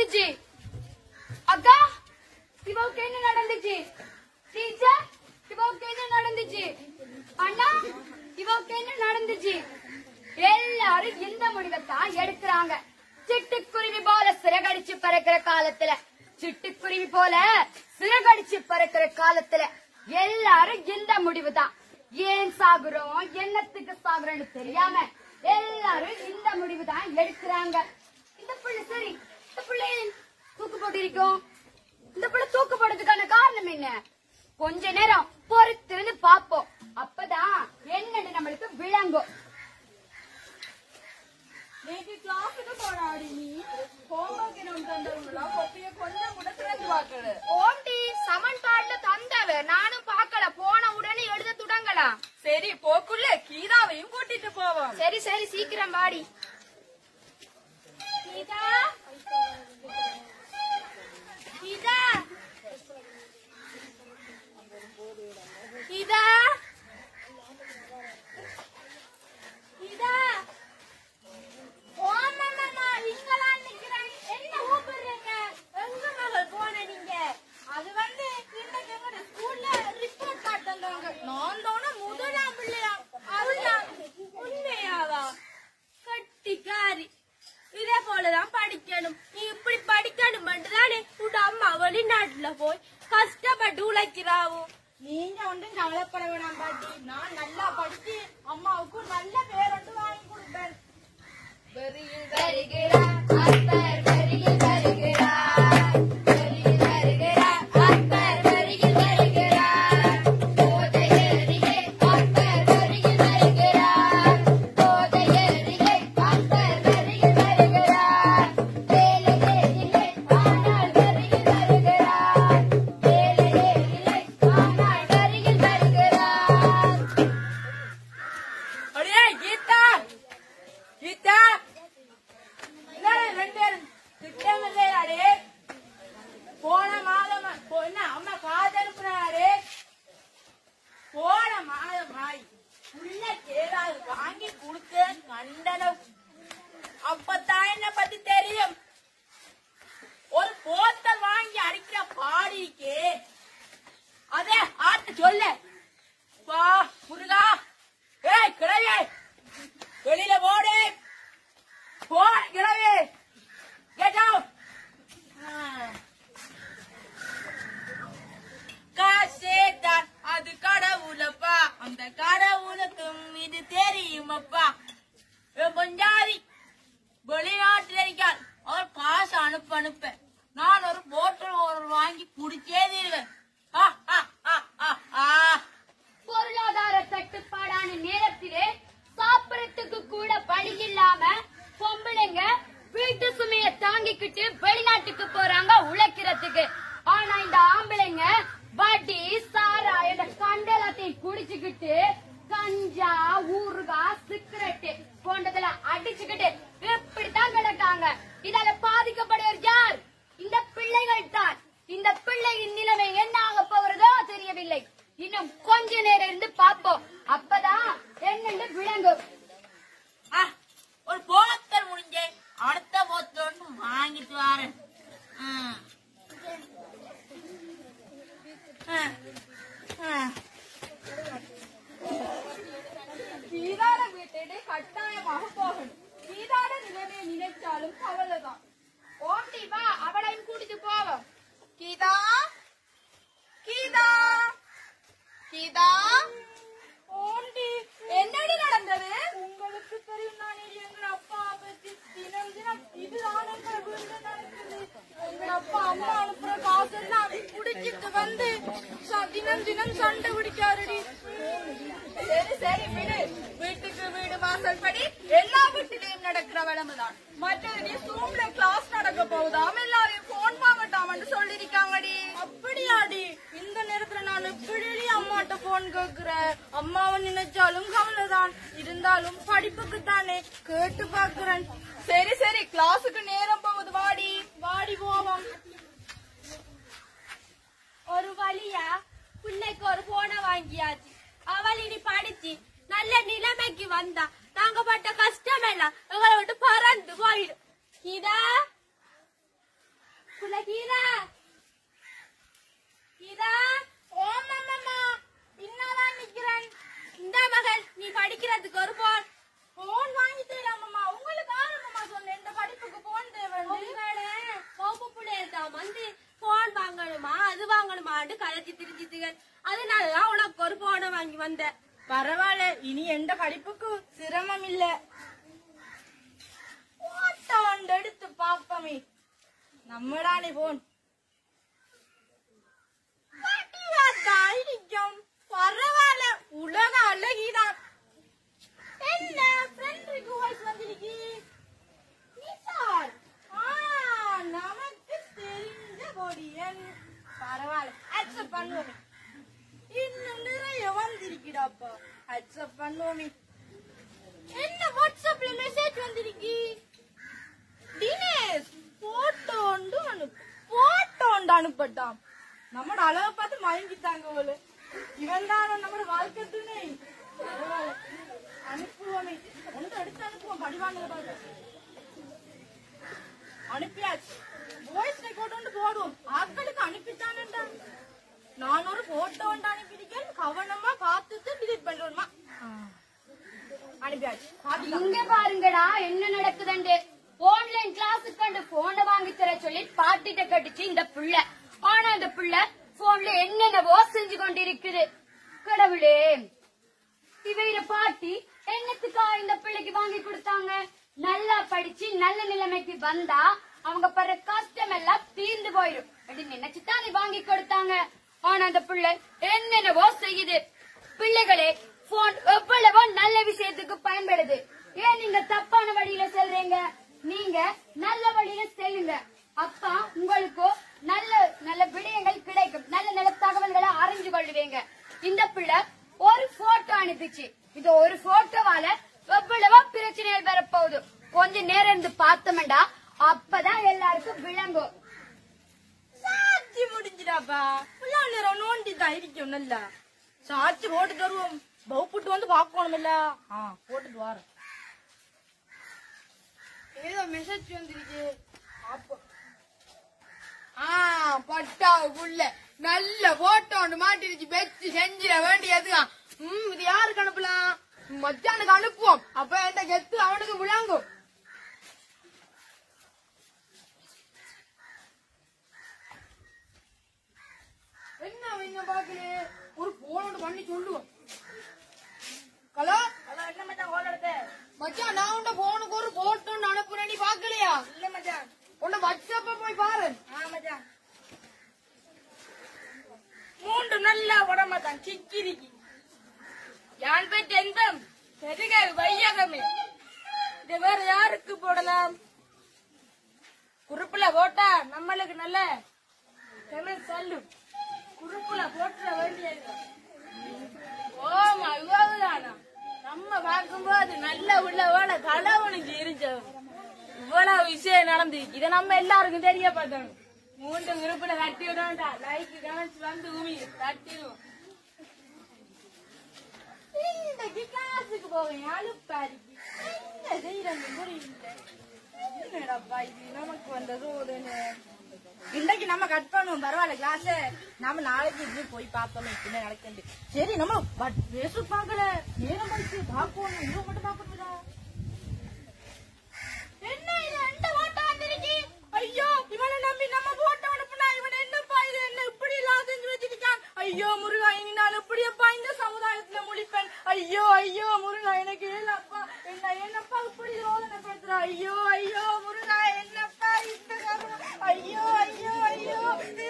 நடந்துச்சு அக்கா இவவுக்கு என்ன நடந்துச்சு டீச்சர் இவவுக்கு என்ன நடந்துச்சு அண்ணா இவவுக்கு என்ன நடந்துச்சு எல்லாரும் இந்த முடிவைத்தான் எடுக்கிறாங்க சிட்டுக்குருவி போல சிறகடிச்சு பறக்கிற காலத்துல சிட்டுக்குருவி போல சிறகடிச்சு பறக்கிற காலத்துல எல்லாரும் இந்த முடிவு தான் ஏன் சாகுறோம் என்னத்துக்கு சாகுறோம்னு தெரியாம எல்லாரும் இந்த முடிவு தான் எடுக்கிறாங்க இந்த பிள்ளை சரி இந்த பிள்ளை தூக்கு போட்டிருக்கோம் இந்த பிள்ளை தூக்கு போடுறதுக்கான காரணம் என்ன கொஞ்ச நேரம் பொறுத்திருந்து பாப்போம் அப்பதான் என்னன்னு நம்மளுக்கு விளங்கும் நேற்று கிளாஸுக்கு போனாடி நீ ஹோம்ஒர்க் என்ன தந்தவங்களா கொப்பிய கொஞ்சம் கூட திறந்து பார்க்கல ஓம்டி சமன்பாடுல தந்தவ நானும் பார்க்கல போன உடனே எழுத தொடங்கலாம் சரி போக்குள்ள கீதாவையும் கூட்டிட்டு போவோம் சரி சரி சீக்கிரம் வாடி கீதா கீதா கீதா கீதா ஓமாமா இங்கலாம் நிக்கிறேன் என்ன கூப்பிடுறீங்க எங்க மகள் போன நீங்க அது வந்து இன்னைக்கு எங்க ஸ்கூல்ல ரிப்போர்ட் காட்டுங்க நான் தானே முதலாம் பிள்ளையா அவளா உண்மையாவா கட்டிக்காரி இதே போலதான் படிக்கணும் நீ இப்படி படிக்கணும் தானே உன் அம்மா வெளிநாட்டுல போய் கஷ்டப்பட்டு உழைக்கிறாவும் நீங்க ஒன்றும் கவலைப்பட வேணாம் பாட்டி நான் நல்லா படிச்சு அம்மாவுக்கு நல்ல பேர் ஒன்று வாங்கி கொடுப்பேன் வருகிறார் அக்பர் வருகில் வருகிறார் வருகில் வருகிறார் அக்பர் வருகில் வருகிறார் போதையேறியே அக்பர் வருகில் வருகிறார் போதையேறியே அக்பர் வருகில் வருகிறார் வேலையே இல்லை ஆனால் வருகில் வருகிறார் வேலையே இல்லை ஆனால் வருகில் வருகிறார் அடியே கீதா கீதா என்னடா ரெண்டு பேரும் திட்டமில்லை அடே போன மாதம் போ- என்ன அம்மா காது அனுப்புனாரு போன மாதம் ஆய் உள்ள ஏதாவது வாங்கி கொடுத்து கண்டனம் அப்பதான் என்ன பத்தி தெரியும் ஒரு போத்தல் வாங்கி அடிக்கிற பாடிக்கு அதே ஆட்டு சொல்ல வா முருகா ஏய் கிழவே வெளியில போடு போ கிழவே கெட் அவுட் காசேதான் அது கடவுளப்பா அந்த கடவுளுக்கும் இது தெரியுமப்பா இவன் பஞ்சாதி வெளிநாட்டில் இருக்கார் அவர் காசு அனுப்ப அனுப்ப நான் ஒரு போட்டல் ஒரு வாங்கி குடிச்சே தீருவேன் ஆ, ஆ, ஆ, ஆ, ஆ. பொருளாதார தட்டுப்பாடான நேரத்திலே சாப்பிடறதுக்கு கூட வழி இல்லாம பொம்பளைங்க வீட்டு சுமைய தாங்கிக்கிட்டு வெளிநாட்டுக்கு போறாங்க உழைக்கிறதுக்கு ஆனா இந்த ஆம்பளைங்க வட்டி சாரா என்ற கண்டலத்தையும் குடிச்சுக்கிட்டு கஞ்சா ஊறுகாய் சிகரெட்டு போன்றதெல்லாம் அடிச்சுக்கிட்டு இப்படித்தான் கிடக்காங்க இதால பாதிக்கப்படுவர் யார் இந்த பிள்ளைகள் தான் இந்த பிள்ளையின் நிலைமை என்ன ஆக போகிறதோ தெரியவில்லை இன்னும் கொஞ்ச நேரம் இருந்து பாப்போம் அப்பதான் என்னன்னு விளங்கும் ஆ, ஒரு போத்தல் முடிஞ்சே அடுத்த போத்தல் ஒன்று வாங்கிட்டு வரேன் ம். ஆ, ஆ. கீதாட வீட்டை கட்டாயமாக போகணும் கீதாட நிலைமையை நினைச்சாலும் கவலைதான் ஓட்டி வா அவளையும் கூட்டிட்டு போவோம் கீதா கீதா கீதா ஓண்டி என்னடி நடந்தது உங்களுக்கு தெரியும் நான் எங்க அப்பா பத்தி தினம் தினம் இதுதான் எங்க வீட்டுல நடக்குது எங்க அப்பா அம்மா அனுப்புற காசு எல்லாம் குடிச்சிட்டு வந்து ச- தினம் தினம் சண்டை பிடிக்காருடி சரி சரி விடு வீட்டுக்கு வீடு வாசல் படி எல்லா வீட்டிலையும் நடக்கிற வளமுதான் மற்றது நீ சூம்ல கிளாஸ் நடக்க போகுதாம் எல்லாரையும் போன் வாங்கட்டாமன்னு சொல்லிருக்காங்கடி அப்படியாடி இந்த நேரத்துல நான் எப்படி அம்மாட்ட போன் கேக்குறேன் அம்மாவை நினைச்சாலும் கவலைதான் இருந்தாலும் படிப்புக்கு தானே கேட்டு பாக்குறேன் சரி சரி கிளாஸுக்கு நேரம் போகுது வாடி வாடி போவோம் ஒரு வழியா பிள்ளைக்கு ஒரு போனை வாங்கியாச்சு அவள் இனி படிச்சு நல்ல நிலைமைக்கு வந்தா நாங்க பட்ட கஷ்டம் எல்லாம் எங்களை விட்டு பறந்து போயிடும் இதா வாங்கணுமான்னு கதைச்சு திரிஞ்சிட்டுங்க அதனாலதான் உனக்கு ஒரு போனை வாங்கி வந்தேன் பரவாயில்ல இனி எந்த படிப்புக்கு சிரமம் இல்ல ஓட்டாண்டு எடுத்து பாப்பமே நம்மடானே போன் தைரியம் பரவாயில்ல உலக அழகிதான் என்ன ஃப்ரெண்ட் ரிக்வெஸ்ட் வந்திருக்கு நிசார் ஆ நமக்கு தெரிஞ்ச கொடியன் பரவாயில்ல அக்செப்ட் பண்ணுவோமே இன்னும் நிறைய வந்திருக்குடாப்பா அக்செப்ட் பண்ணுவோமே என்ன வாட்ஸ்அப்ல மெசேஜ் வந்திருக்கு தினேஷ் போட்டோ ஒன்று அனுப்பு போட்டோ ஒன்று அனுப்பட்டான் நம்மட அளவை பார்த்து மயங்கிட்டாங்க போல இவன் தான் நம்மட வாழ்க்கை துணை பரவாயில்ல. அனுப்புவோமே ஒன்று எடுத்து அனுப்புவோம் படிவாங்க பாரு அனுப்பியாச்சு வாய்ஸ் ரெக்கார்ட் ஒன்று போடுவோம் ஆட்களுக்கு அனுப்பித்தானேண்டா நான் ஒரு போட்டோ ஒன்று அனுப்பியிருக்கேன் கவனமா பார்த்துட்டு டிலீட் பண்ணுவோமா அனுப்பியாச்சு பாத்துக்கலாம். இங்க பாருங்கடா என்ன நடக்குதுண்டு ஆன்லைன் கிளாஸுக்கு அந்த போனை வாங்கி தர சொல்லி பாட்டிட்ட கட்டுச்சு இந்த புள்ள ஆனா இந்த புள்ள போன்ல என்னென்னவோ செஞ்சு கொண்டிருக்குது கடவுளே இவையில பாட்டி என்னத்துக்கா இந்த பிள்ளைக்கு வாங்கி கொடுத்தாங்க நல்லா படிச்சு நல்ல நிலைமைக்கு வந்தா அவங்க படுற கஷ்டம் எல்லாம் தீர்ந்து போயிடும் அப்படின்னு நினைச்சுதான் நீ வாங்கி கொடுத்தாங்க ஆனா அந்த பிள்ளை என்னென்னவோ செய்யுது பிள்ளைகளே போன் எவ்வளவோ நல்ல விஷயத்துக்கு பயன்படுது ஏன் நீங்க தப்பான வழியில செல்றீங்க நீங்க நல்ல வழியில செல்லுங்க அப்பா உங்களுக்கு நல்ல நல்ல விடயங்கள் கிடைக்கும் நல்ல நல்ல தகவல்களை அறிஞ்சு கொள்ளுவீங்க இந்த பிள்ளை ஒரு போட்டோ அனுப்பிச்சு இது ஒரு போட்டோவால எவ்வளவோ பிரச்சனைகள் வரப்போகுது கொஞ்ச நேரம் இருந்து பார்த்தோம்டா அப்பதான் எல்லாருக்கும் விளங்கும் சாட்சி முடிஞ்சிடாப்பா புள்ளா நேரம் நோண்டி தான் இருக்கும் நல்லா சாட்சி போட்டுட்டு வருவோம் பவுப்புட்டு வந்து பார்க்கணும் இல்ல ஆ போட்டுட்டு வரோம் ஏதோ மெசேஜ் வந்திருக்கு அப்போ ஆ பட்டாவுக்குள்ள நல்ல போட்டோ ஒன்று மாட்டிருச்சு வச்சு செஞ்சிட வேண்டியதுதான் ம் இது யாருக்கு அனுப்பலாம் மச்சானுக்கு அனுப்புவோம் அப்ப என்கிட்ட கெத்து அவனுக்கு விளங்கும் என்ன என்ன பாக்கல ஒரு போன் பண்ணி சொல்லுவோம் ஹலோ ஹலோ என்ன மச்சான் கோல் எடுத்த மச்சான் நான் உண்ட போனுக்கு ஒரு போட்டோ அனுப்புறேன் நீ பாக்கலையா இல்ல மச்சான் உன்ட வாட்ஸ்அப்ப போய் பாரு ஆ மச்சான் மூன்று நல்லா உடம்பு தான் சிக்கிரிக்கி யான் பெற்ற எந்த பெருக வையகமே இது வேற யாருக்கு போடலாம் குறுப்புல போட்டா நம்மளுக்கு நல்ல தமிழ் சொல்லும் குறுப்புல போட்டுற வேண்டியது ஓமா இவ்வளவுதானா நம்ம பார்க்கும்போது நல்ல உள்ளவோட கடவுளுக்கு இருந்தோம் இவ்வளவு விஷயம் நடந்துருக்கு இதை நம்ம எல்லாருக்கும் தெரியப்பட்டோம் மூன்று குரூப்ல தட்டி விடா லைக் கமெண்ட்ஸ் வந்து உமி தட்டிடுவோம் இன்னைக்கு கிளாஸுக்கு போவேன் அழுப்பாரிக்கு என்ன செய்யறது புரியல என்னடாப்பா இது நமக்கு வந்தது ஒரு இன்னைக்கு நம்ம கட் பண்ணுவோம் பரவாயில்ல கிளாஸ் நாம நாளைக்கு இது போய் பார்த்தோம் என்ன நடக்குது சரி நம்ம பட் பேச பார்க்கல நேரம் படிச்சு பார்ப்போம் இவன் மட்டும் பார்க்கணும்டா என்ன இது எந்த போட்டோ வந்திருக்கு ஐயோ இவனை நம்பி நம்ம போட்டோ அனுப்புனா இவன் என்னப்பா இது என்ன இப்படி எல்லாம் செஞ்சு வச்சிருக்கான் ஐயோ முருகா இனி நான் எப்படியப்பா இந்த சமுதாயத்துல முழிப்பேன் ஐயோ ஐயோ முருகா எனக்கு ஏலப்பா என்ன என்னப்பா இப்படி ரோதனைப்படுத்துறா ஐயோ ஐயோ முருகா என்னப்பா இந்த கருணை? ஐயோ ஐயோ ஐயோ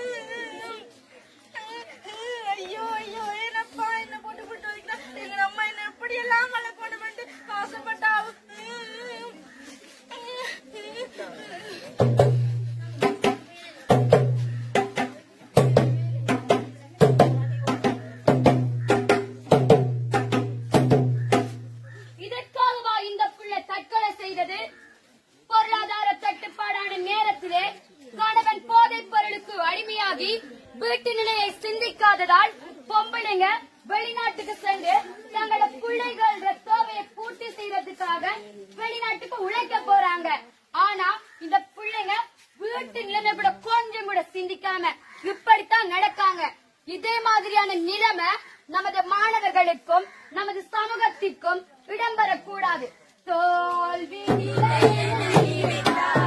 ஐயோ ஐயோ என்னப்பா என்ன போட்டு போட்டு வைக்கிறா எங்க அம்மா என்ன எப்படி எல்லாம் வளர்க்கணும் என்று ஆசைப்பட்டா இதற்காகவா இந்த பிள்ளை தற்கொலை செய்தது பொருளாதார தட்டுப்பாடான நேரத்திலே கணவன் போதைப் பொருளுக்கு அடிமையாகி வீட்டு நிலையை சிந்திக்காததால் பொம்பளைங்க வெளிநாட்டுக்கு சென்று தங்களோட பிள்ளைகள தேவையை பூர்த்தி செய்யறதுக்காக வெளிநாட்டுக்கு உழைக்க போறாங்க ஆனா இந்த பிள்ளைங்க வீட்டு நிலைமை கூட கொஞ்சம் கூட சிந்திக்காம இப்படித்தான் நடக்காங்க இதே மாதிரியான நிலைமை நமது மாணவர்களுக்கும் நமது சமூகத்திற்கும் இடம்பெறக்கூடாது தோல்வி நிலை